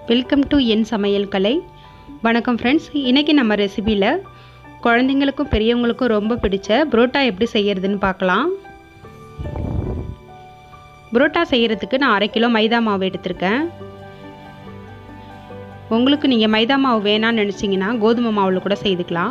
welcome to என் சமையல் கலை வணக்கம் friends இன்றைக்கி நம்ம ரெசிபியில் குழந்தைங்களுக்கும் பெரியவங்களுக்கும் ரொம்ப பிடிச்ச புரோட்டா எப்படி செய்கிறதுன்னு பார்க்கலாம் புரோட்டா செய்கிறதுக்கு நான் அரை கிலோ மைதா மாவு எடுத்திருக்கேன் உங்களுக்கு நீங்கள் மைதா மாவு வேணான்னு நினச்சிங்கன்னா கோதுமை மாவில் கூட செய்துக்கலாம்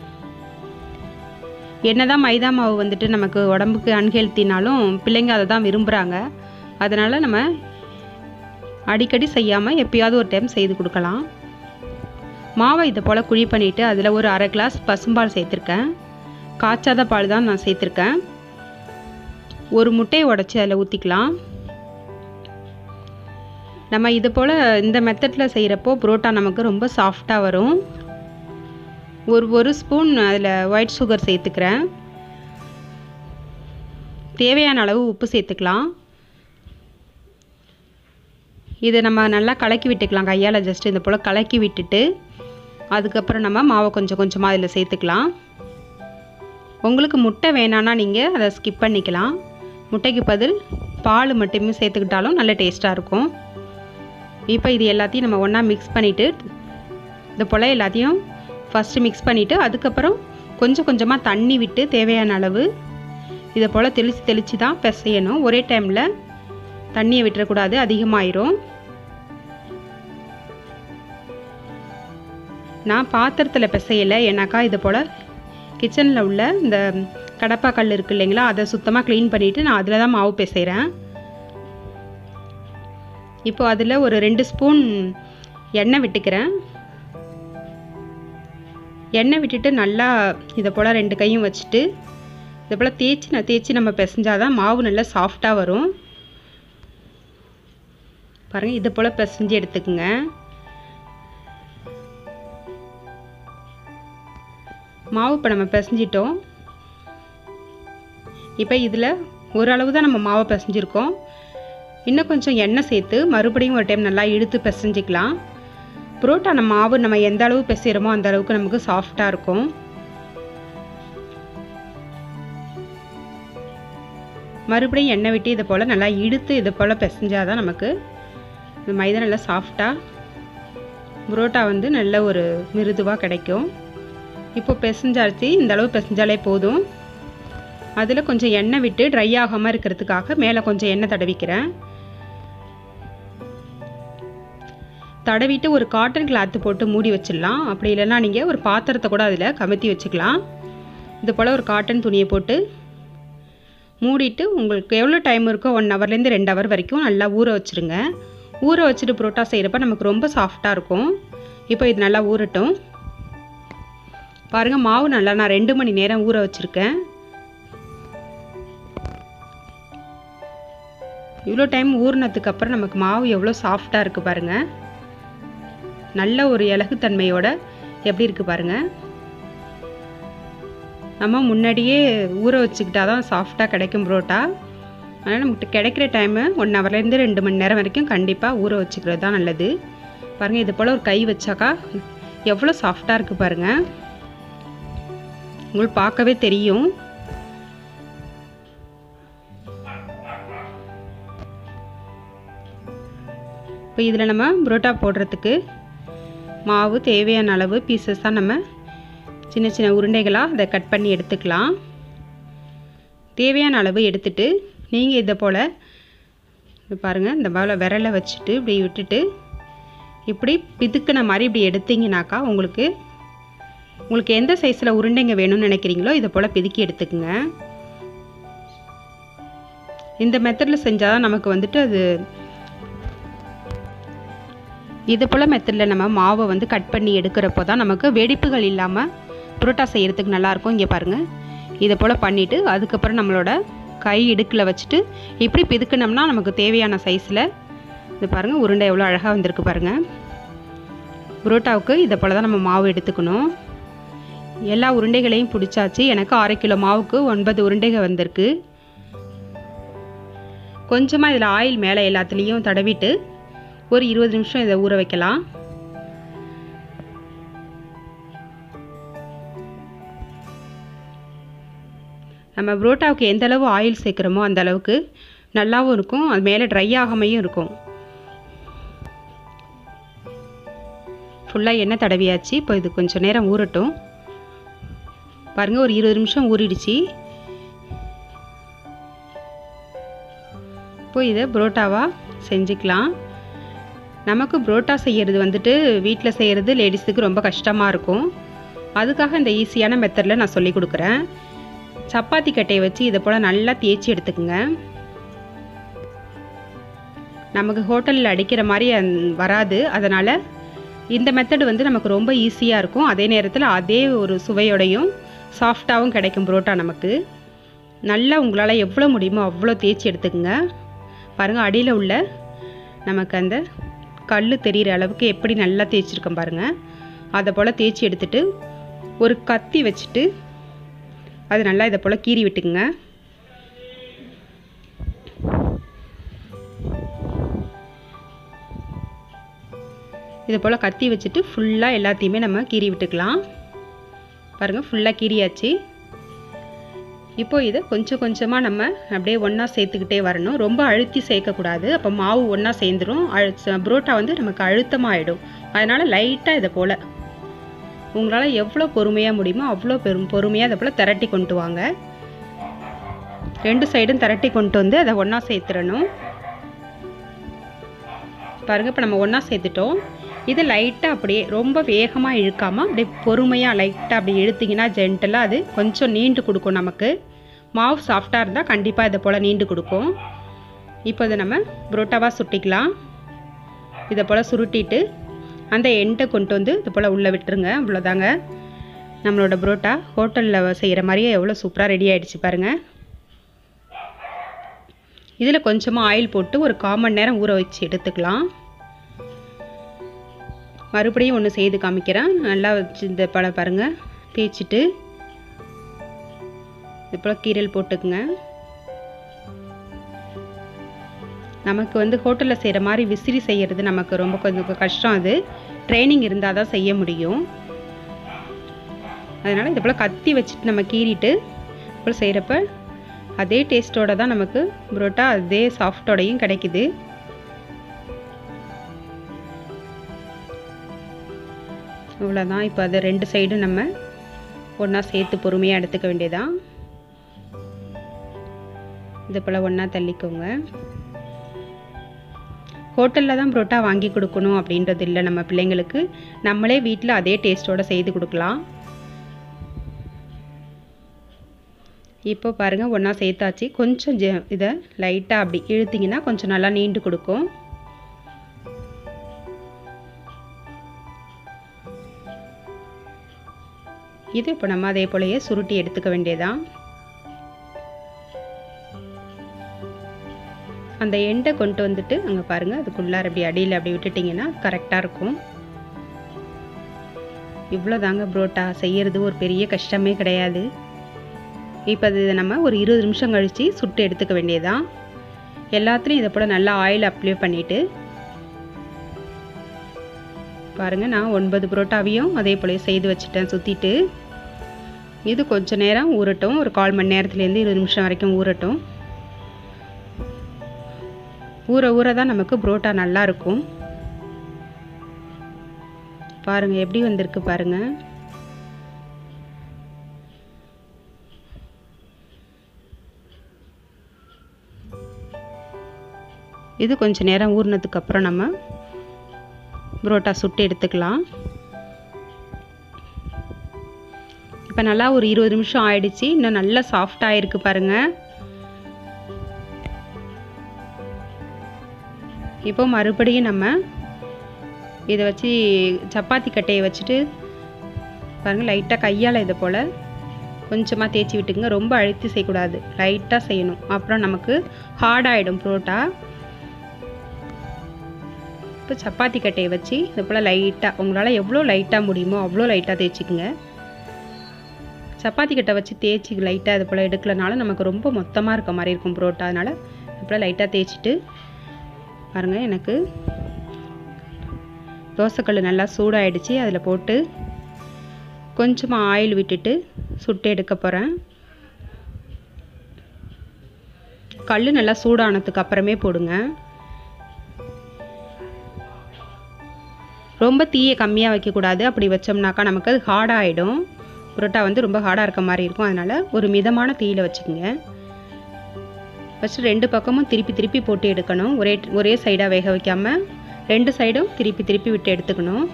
என்னதான் மைதா மாவு வந்துட்டு நமக்கு உடம்புக்கு அன்ஹெல்த்தினாலும் பிள்ளைங்க அதை தான் விரும்புகிறாங்க அதனால் நம்ம அடிக்கடி செய்யாமல் எப்பயாவது ஒரு டைம் செய்து கொடுக்கலாம் மாவை இதை போல் குழி பண்ணிவிட்டு அதில் ஒரு அரை கிளாஸ் பசும்பால் சேர்த்துருக்கேன் காய்ச்சாத பால் தான் நான் சேர்த்துருக்கேன் ஒரு முட்டையை உடச்சி அதில் ஊற்றிக்கலாம் நம்ம இது போல் இந்த மெத்தடில் செய்கிறப்போ புரோட்டா நமக்கு ரொம்ப சாஃப்டாக வரும் ஒரு ஒரு ஸ்பூன் அதில் ஒயிட் சுகர் சேர்த்துக்கிறேன் தேவையான அளவு உப்பு சேர்த்துக்கலாம் இதை நம்ம நல்லா கலக்கி விட்டுக்கலாம் கையால் ஜஸ்ட் இந்த போல் கலக்கி விட்டுட்டு அதுக்கப்புறம் நம்ம மாவை கொஞ்சம் கொஞ்சமாக அதில் சேர்த்துக்கலாம் உங்களுக்கு முட்டை வேணான்னா நீங்கள் அதை ஸ்கிப் பண்ணிக்கலாம் முட்டைக்கு பதில் பால் மட்டுமே சேர்த்துக்கிட்டாலும் நல்ல டேஸ்ட்டாக இருக்கும் இப்போ இது எல்லாத்தையும் நம்ம ஒன்றா மிக்ஸ் பண்ணிவிட்டு இந்த போல் எல்லாத்தையும் ஃபஸ்ட்டு மிக்ஸ் பண்ணிவிட்டு அதுக்கப்புறம் கொஞ்சம் கொஞ்சமாக தண்ணி விட்டு தேவையான அளவு இதை போல் தெளித்து தெளித்து தான் பிசையணும் ஒரே டைமில் தண்ணியை விட்டுறக்கூடாது அதிகமாயிரும் நான் பாத்திரத்தில் பிசையலை ஏன்னாக்கா இது போல் கிச்சனில் உள்ள இந்த கடப்பா கல் இருக்கு இல்லைங்களா அதை சுத்தமாக க்ளீன் பண்ணிவிட்டு நான் அதில் தான் மாவு பிசைகிறேன் இப்போ அதில் ஒரு ரெண்டு ஸ்பூன் எண்ணெய் விட்டுக்கிறேன் எண்ணெய் விட்டுட்டு நல்லா இதை போல் ரெண்டு கையும் வச்சுட்டு இதை போல் தேய்ச்சி நான் தேய்ச்சி நம்ம பிசைஞ்சாதான் மாவு நல்லா சாஃப்டாக வரும் பாருங்கள் இது போல் பிசைஞ்சு எடுத்துக்கோங்க மாவு இப்போ நம்ம பிசைஞ்சிட்டோம் இப்போ இதில் ஓரளவு தான் நம்ம மாவை பிசைஞ்சிருக்கோம் இன்னும் கொஞ்சம் எண்ணெய் சேர்த்து மறுபடியும் ஒரு டைம் நல்லா இழுத்து பிசைஞ்சிக்கலாம் புரோட்டா நம்ம மாவு நம்ம எந்த அளவு பிசைகிறோமோ அந்த அளவுக்கு நமக்கு சாஃப்டாக இருக்கும் மறுபடியும் எண்ணெய் விட்டு இதை போல் நல்லா இழுத்து இதை போல் பிசைஞ்சாதான் நமக்கு இந்த மைதா நல்லா சாஃப்டாக புரோட்டா வந்து நல்ல ஒரு மிருதுவாக கிடைக்கும் இப்போ பிசைஞ்சாச்சு இந்த அளவு பிசைஞ்சாலே போதும் அதில் கொஞ்சம் எண்ணெய் விட்டு ட்ரை ஆகாமல் இருக்கிறதுக்காக மேலே கொஞ்சம் எண்ணெய் தடவிக்கிறேன் தடவிட்டு ஒரு காட்டன் கிளாத்து போட்டு மூடி வச்சிடலாம் அப்படி இல்லைன்னா நீங்கள் ஒரு பாத்திரத்தை கூட அதில் கமுத்தி வச்சுக்கலாம் இது போல் ஒரு காட்டன் துணியை போட்டு மூடிட்டு உங்களுக்கு எவ்வளோ டைம் இருக்கோ ஒன் ஹவர்லேருந்து ரெண்டு ஹவர் வரைக்கும் நல்லா ஊற வச்சுருங்க ஊற வச்சுட்டு புரோட்டா செய்கிறப்ப நமக்கு ரொம்ப சாஃப்டாக இருக்கும் இப்போ இது நல்லா ஊறட்டும் பாருங்கள் மாவு நல்லா நான் ரெண்டு மணி நேரம் ஊற வச்சுருக்கேன் இவ்வளோ டைம் ஊறினதுக்கு அப்புறம் நமக்கு மாவு எவ்வளோ சாஃப்டாக இருக்குது பாருங்கள் நல்ல ஒரு இலகுத்தன்மையோட எப்படி இருக்குது பாருங்கள் நம்ம முன்னாடியே ஊற வச்சுக்கிட்டா தான் சாஃப்டாக கிடைக்கும் புரோட்டா அதனால் நமக்கு கிடைக்கிற டைமு ஒன் ஹவர்லேருந்து ரெண்டு மணி நேரம் வரைக்கும் கண்டிப்பாக ஊற வச்சுக்கிறது தான் நல்லது பாருங்கள் இது போல் ஒரு கை வச்சாக்கா எவ்வளோ சாஃப்டாக இருக்குது பாருங்கள் உங்களுக்கு பார்க்கவே தெரியும் இப்போ இதில் நம்ம புரோட்டா போடுறதுக்கு மாவு தேவையான அளவு பீசஸ் தான் நம்ம சின்ன சின்ன உருண்டைகளாக அதை கட் பண்ணி எடுத்துக்கலாம் தேவையான அளவு எடுத்துட்டு நீங்கள் இதை போல் பாருங்கள் இந்த போல் விரலை வச்சுட்டு இப்படி விட்டுட்டு இப்படி பிதுக்கின மாதிரி இப்படி எடுத்தீங்கனாக்கா உங்களுக்கு உங்களுக்கு எந்த சைஸில் உருண்டைங்க வேணும்னு நினைக்கிறீங்களோ இதை போல் பிதுக்கி எடுத்துக்குங்க இந்த மெத்தடில் செஞ்சால் தான் நமக்கு வந்துட்டு அது இது போல் மெத்தடில் நம்ம மாவை வந்து கட் பண்ணி எடுக்கிறப்போ தான் நமக்கு வெடிப்புகள் இல்லாமல் புரோட்டா செய்கிறதுக்கு நல்லாயிருக்கும் இங்கே பாருங்கள் இதை போல் பண்ணிவிட்டு அதுக்கப்புறம் நம்மளோட கை இடுக்கில் வச்சுட்டு இப்படி பிதுக்கினோம்னா நமக்கு தேவையான சைஸில் இது பாருங்கள் உருண்டை எவ்வளோ அழகாக வந்திருக்கு பாருங்கள் புரோட்டாவுக்கு இதை போல் தான் நம்ம மாவு எடுத்துக்கணும் எல்லா உருண்டைகளையும் பிடிச்சாச்சு எனக்கு அரை கிலோ மாவுக்கு ஒன்பது உருண்டைகள் வந்திருக்கு கொஞ்சமாக இதில் ஆயில் மேலே எல்லாத்துலேயும் தடவிட்டு ஒரு இருபது நிமிஷம் இதை ஊற வைக்கலாம் நம்ம புரோட்டாவுக்கு எந்த அளவு ஆயில் சேர்க்குறோமோ அந்த அளவுக்கு நல்லாவும் இருக்கும் அது மேலே ட்ரை ஆகாமையும் இருக்கும் ஃபுல்லாக எண்ணெய் தடவியாச்சு இப்போ இது கொஞ்சம் நேரம் ஊறட்டும் பாருங்கள் ஒரு இருபது நிமிஷம் ஊறிடுச்சு இப்போ இதை புரோட்டாவாக செஞ்சுக்கலாம் நமக்கு புரோட்டா செய்கிறது வந்துட்டு வீட்டில் செய்கிறது லேடிஸுக்கு ரொம்ப கஷ்டமாக இருக்கும் அதுக்காக இந்த ஈஸியான மெத்தடில் நான் சொல்லி கொடுக்குறேன் சப்பாத்தி கட்டையை வச்சு இதை போல் நல்லா தேய்ச்சி எடுத்துக்குங்க நமக்கு ஹோட்டலில் அடிக்கிற மாதிரி வராது அதனால் இந்த மெத்தடு வந்து நமக்கு ரொம்ப ஈஸியாக இருக்கும் அதே நேரத்தில் அதே ஒரு சுவையோடையும் சாஃப்டாகவும் கிடைக்கும் புரோட்டா நமக்கு நல்லா உங்களால் எவ்வளோ முடியுமோ அவ்வளோ தேய்ச்சி எடுத்துக்கோங்க பாருங்கள் அடியில் உள்ள நமக்கு அந்த கல் தெரிகிற அளவுக்கு எப்படி நல்லா தேய்ச்சிருக்கோம் பாருங்கள் அதை போல் தேய்ச்சி எடுத்துட்டு ஒரு கத்தி வச்சுட்டு அது நல்லா இதை போல் கீறி விட்டுக்குங்க இதை போல் கத்தி வச்சுட்டு ஃபுல்லாக எல்லாத்தையுமே நம்ம கீறி விட்டுக்கலாம் பாருங்கள் ஃபுல்லாக கீறியாச்சு இப்போ இதை கொஞ்சம் கொஞ்சமாக நம்ம அப்படியே ஒன்றா சேர்த்துக்கிட்டே வரணும் ரொம்ப அழுத்தி சேர்க்கக்கூடாது அப்போ மாவு ஒன்றா சேர்ந்துடும் அழு புரோட்டா வந்து நமக்கு அழுத்தமாகிடும் அதனால் லைட்டாக இதை போல் உங்களால் எவ்வளோ பொறுமையாக முடியுமோ அவ்வளோ பெரும் பொறுமையாக அதை போல் திரட்டி கொண்டு வாங்க ரெண்டு சைடும் திரட்டி கொண்டு வந்து அதை ஒன்றா சேர்த்துடணும் பாருங்கள் இப்போ நம்ம ஒன்றா சேர்த்துட்டோம் இது லைட்டாக அப்படியே ரொம்ப வேகமாக இழுக்காமல் அப்படியே பொறுமையாக லைட்டாக அப்படி இழுத்திங்கன்னா ஜென்டலாக அது கொஞ்சம் நீண்டு கொடுக்கும் நமக்கு மாவு சாஃப்டாக இருந்தால் கண்டிப்பாக இதை போல் நீண்டு கொடுக்கும் இப்போ இதை நம்ம புரோட்டாவாக சுட்டிக்கலாம் இதை போல் சுருட்டிட்டு அந்த எண்டை கொண்டு வந்து இது போல் உள்ளே விட்டுருங்க அவ்வளோதாங்க நம்மளோட புரோட்டா ஹோட்டலில் செய்கிற மாதிரியே எவ்வளோ சூப்பராக ரெடி ஆகிடுச்சு பாருங்கள் இதில் கொஞ்சமாக ஆயில் போட்டு ஒரு காமன் நேரம் ஊற வச்சு எடுத்துக்கலாம் மறுபடியும் ஒன்று செய்து காமிக்கிறேன் நல்லா வச்சு இந்த பழம் பாருங்கள் தேய்ச்சிட்டு இது போல் கீரல் போட்டுக்குங்க நமக்கு வந்து ஹோட்டலில் செய்கிற மாதிரி விசிறி செய்கிறது நமக்கு ரொம்ப கொஞ்சம் கஷ்டம் அது ட்ரைனிங் இருந்தால் தான் செய்ய முடியும் அதனால் இது போல் கத்தி வச்சுட்டு நம்ம கீறிட்டு போல் செய்கிறப்ப அதே டேஸ்ட்டோட தான் நமக்கு புரோட்டா அதே சாஃப்டோடையும் கிடைக்குது அவ்வளோதான் இப்போ அதை ரெண்டு சைடும் நம்ம ஒன்றா சேர்த்து பொறுமையாக எடுத்துக்க வேண்டியதான் இது போல் ஒன்றா தள்ளிக்கோங்க ஹோட்டலில் தான் புரோட்டா வாங்கி கொடுக்கணும் அப்படின்றது இல்லை நம்ம பிள்ளைங்களுக்கு நம்மளே வீட்டில் அதே டேஸ்ட்டோடு செய்து கொடுக்கலாம் இப்போ பாருங்கள் ஒன்றா சேர்த்தாச்சு கொஞ்சம் ஜ இதை லைட்டாக அப்படி இழுத்திங்கன்னா கொஞ்சம் நல்லா நீண்டு கொடுக்கும் இது இப்போ நம்ம அதே போலயே சுருட்டி எடுத்துக்க வேண்டியதான் அந்த எண்டை கொண்டு வந்துட்டு அங்கே பாருங்கள் அதுக்குள்ளார அப்படி அடியில் அப்படி விட்டுட்டிங்கன்னா கரெக்டாக இருக்கும் இவ்வளோ தாங்க புரோட்டா செய்யறது ஒரு பெரிய கஷ்டமே கிடையாது இப்போ அது நம்ம ஒரு இருபது நிமிஷம் கழித்து சுட்டு எடுத்துக்க வேண்டியதான் எல்லாத்துலேயும் இதை போல் நல்லா ஆயில் அப்ளை பண்ணிவிட்டு பாருங்கள் நான் ஒன்பது புரோட்டாவையும் அதே போல செய்து வச்சுட்டேன் சுற்றிட்டு இது கொஞ்சம் நேரம் ஊறட்டும் ஒரு கால் மணி நேரத்துலேருந்து இருபது நிமிஷம் வரைக்கும் ஊறட்டும் ஊற ஊற தான் நமக்கு புரோட்டா நல்லா இருக்கும் பாருங்கள் எப்படி வந்திருக்கு பாருங்கள் இது கொஞ்சம் நேரம் ஊறினதுக்கு அப்புறம் நம்ம புரோட்டா சுட்டு எடுத்துக்கலாம் இப்போ நல்லா ஒரு இருபது நிமிஷம் ஆயிடுச்சு இன்னும் நல்லா சாஃப்டாக இருக்கு பாருங்கள் இப்போ மறுபடியும் நம்ம இதை வச்சு சப்பாத்தி கட்டையை வச்சுட்டு பாருங்கள் லைட்டாக கையால் இதை போல் கொஞ்சமாக தேய்ச்சி விட்டுங்க ரொம்ப அழுத்தி செய்யக்கூடாது லைட்டாக செய்யணும் அப்புறம் நமக்கு ஹார்டாகிடும் புரோட்டா இப்போ சப்பாத்தி கட்டையை வச்சு இது போல் லைட்டாக உங்களால் எவ்வளோ லைட்டாக முடியுமோ அவ்வளோ லைட்டாக தேய்ச்சிக்குங்க சப்பாத்தி கட்டை வச்சு தேய்ச்சி லைட்டாக இது போல் எடுக்கலனாலும் நமக்கு ரொம்ப மொத்தமாக இருக்க மாதிரி இருக்கும் புரோட்டா அதனால் இது போல் லைட்டாக தேய்ச்சிட்டு பாருங்கள் எனக்கு தோசைக்கல் நல்லா சூடாயிடுச்சு அதில் போட்டு கொஞ்சமாக ஆயில் விட்டுட்டு சுட்டு எடுக்க போகிறேன் கல் நல்லா சூடானதுக்கு அப்புறமே போடுங்க ரொம்ப தீயை கம்மியாக வைக்கக்கூடாது அப்படி வச்சோம்னாக்கா நமக்கு அது ஹார்டாக ஆகிடும் புரோட்டா வந்து ரொம்ப ஹார்டாக இருக்க மாதிரி இருக்கும் அதனால் ஒரு மிதமான தீயில் வச்சுக்கோங்க ஃபஸ்ட்டு ரெண்டு பக்கமும் திருப்பி திருப்பி போட்டு எடுக்கணும் ஒரே ஒரே சைடாக வேக வைக்காமல் ரெண்டு சைடும் திருப்பி திருப்பி விட்டு எடுத்துக்கணும்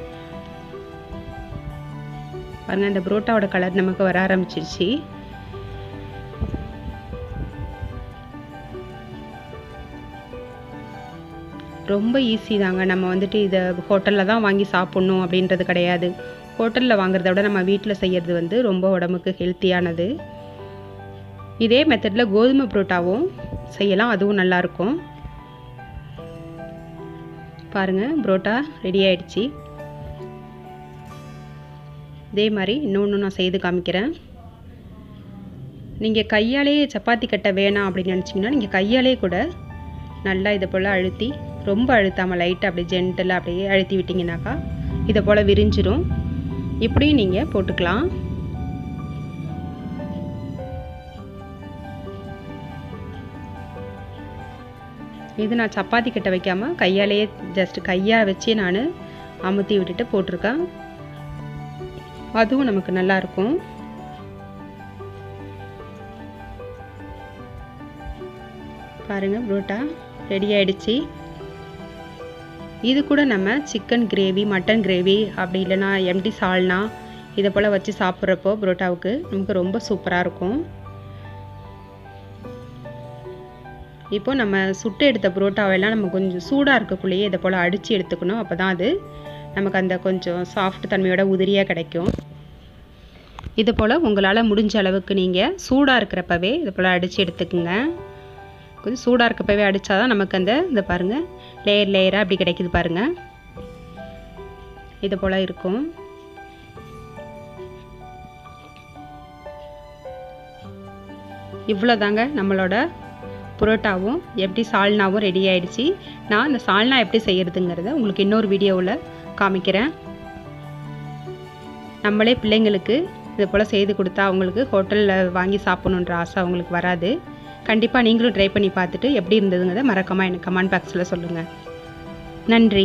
பாருங்கள் இந்த புரோட்டாவோட கலர் நமக்கு வர ஆரம்பிச்சிருச்சு ரொம்ப ஈஸி தாங்க நம்ம வந்துட்டு இதை ஹோட்டலில் தான் வாங்கி சாப்பிட்ணும் அப்படின்றது கிடையாது ஹோட்டலில் வாங்குறத விட நம்ம வீட்டில் செய்கிறது வந்து ரொம்ப உடம்புக்கு ஹெல்த்தியானது இதே மெத்தடில் கோதுமை புரோட்டாவும் செய்யலாம் அதுவும் நல்லாயிருக்கும் பாருங்கள் புரோட்டா ரெடி ஆயிடுச்சு இதே மாதிரி இன்னொன்று நான் செய்து காமிக்கிறேன் நீங்கள் கையாலேயே சப்பாத்தி கட்ட வேணாம் அப்படின்னு நினச்சிங்கன்னா நீங்கள் கையாலே கூட நல்லா இதை போல் அழுத்தி ரொம்ப அழுத்தாமல் லைட்டாக அப்படியே ஜென்டலாக அப்படியே அழுத்தி விட்டிங்கனாக்கா இதை போல் விரிஞ்சிரும் இப்படியும் நீங்கள் போட்டுக்கலாம் இது நான் சப்பாத்தி கட்ட வைக்காமல் கையாலேயே ஜஸ்ட் கையாக வச்சே நான் அமுத்தி விட்டுட்டு போட்டிருக்கேன் அதுவும் நமக்கு நல்லாயிருக்கும் பாருங்கள் புரோட்டா ரெடி ஆயிடுச்சு இது கூட நம்ம சிக்கன் கிரேவி மட்டன் கிரேவி அப்படி இல்லைன்னா எம்டி சால்னா இதை போல் வச்சு சாப்பிட்றப்போ புரோட்டாவுக்கு நமக்கு ரொம்ப சூப்பராக இருக்கும் இப்போ நம்ம சுட்டு எடுத்த புரோட்டாவெல்லாம் நம்ம கொஞ்சம் சூடாக இருக்கக்குள்ளேயே இதை போல் அடித்து எடுத்துக்கணும் அப்போ தான் அது நமக்கு அந்த கொஞ்சம் சாஃப்ட் தன்மையோட உதிரியாக கிடைக்கும் இது போல் உங்களால் முடிஞ்ச அளவுக்கு நீங்கள் சூடாக இருக்கிறப்பவே இது போல் அடித்து எடுத்துக்குங்க கொஞ்சம் சூடாக இருக்கப்பவே அடித்தா தான் நமக்கு அந்த இந்த பாருங்கள் லேயர் லேயராக அப்படி கிடைக்குது பாருங்கள் இது போல் இருக்கும் இவ்வளோ தாங்க நம்மளோட புரோட்டாவும் எப்படி சால்னாவும் ரெடி ஆயிடுச்சு நான் இந்த சால்னா எப்படி செய்கிறதுங்கிறத உங்களுக்கு இன்னொரு வீடியோவில் காமிக்கிறேன் நம்மளே பிள்ளைங்களுக்கு இது போல் செய்து கொடுத்தா அவங்களுக்கு ஹோட்டலில் வாங்கி சாப்பிடணுன்ற ஆசை அவங்களுக்கு வராது கண்டிப்பாக நீங்களும் ட்ரை பண்ணி பார்த்துட்டு எப்படி இருந்ததுங்கிறத மறக்காமல் எனக்கு கமெண்ட் பாக்ஸில் சொல்லுங்கள் நன்றி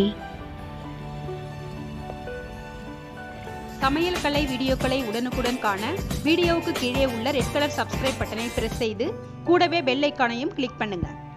சமையல் கலை வீடியோக்களை உடனுக்குடன் காண வீடியோவுக்கு கீழே உள்ள ரெட் கலர் சப்ஸ்கிரைப் பட்டனை பிரஸ் செய்து கூடவே பெல் ஐக்கானையும் கிளிக் பண்ணுங்க